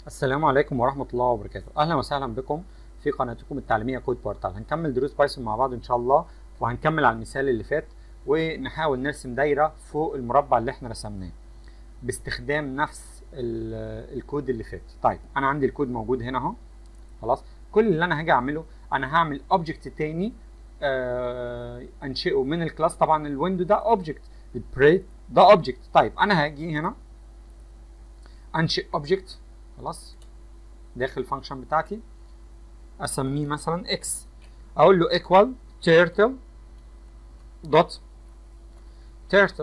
السلام عليكم ورحمة الله وبركاته أهلا وسهلا بكم في قناتكم التعليمية كود بورتال هنكمل دروس بايثون مع بعض إن شاء الله وهنكمل على المثال اللي فات ونحاول نرسم دايرة فوق المربع اللي احنا رسمناه باستخدام نفس ال- الكود اللي فات طيب أنا عندي الكود موجود هنا أهو خلاص كل اللي أنا هاجي أعمله أنا هعمل أوبجكت تاني آه أنشئه من الكلاس طبعا الويندو ده أوبجكت البريت ده أوبجكت طيب أنا هاجي هنا أنشئ أوبجكت خلاص داخل الفانكشن بتاعتي اسميه مثلا اكس اقول له equal turtle dot turtle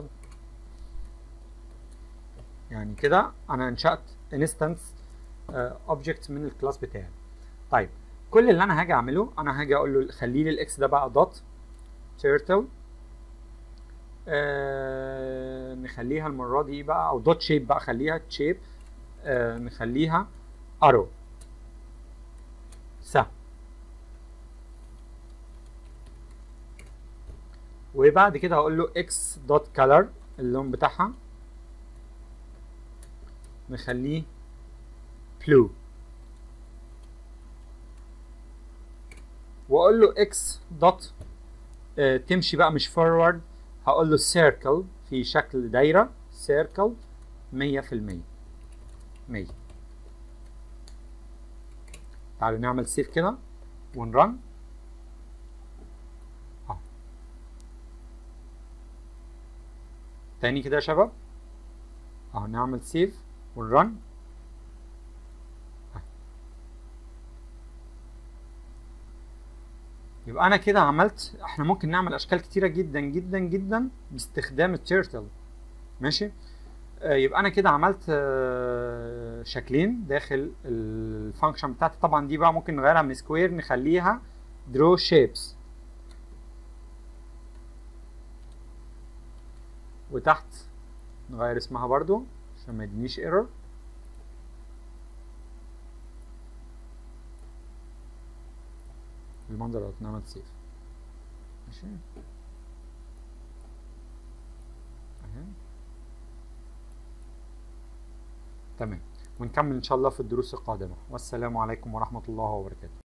يعني كده انا انشأت instance اوبجكت من الكلاس بتاعي طيب كل اللي انا هاجي اعمله انا هاجي اقول له خلي لي الاكس ده بقى دوت turtle آه نخليها المره دي بقى او دوت شيب بقى خليها شيب آه نخليها ارو سهم وبعد كده هقول له x دوت color اللون بتاعها نخليه blue واقول له x دوت آه تمشي بقى مش forward هقول له circle في شكل دايره circle 100% 100 تعالوا نعمل سيف كده ونرن اهو تاني كده يا شباب اهو نعمل سيف ونرن يبقى انا كده عملت احنا ممكن نعمل اشكال كتيره جدا جدا جدا باستخدام التيرتل ماشي آه يبقى انا كده عملت آه شكلين داخل الفانكشن بتاعتي طبعا دي بقى ممكن نغيرها من سكوير نخليها درو شيبس وتحت نغير اسمها برضو عشان ما يدينيش ايرور بالمنظر ده نعمل سيف ماشي اهي تمام ونكمل ان شاء الله في الدروس القادمه والسلام عليكم ورحمه الله وبركاته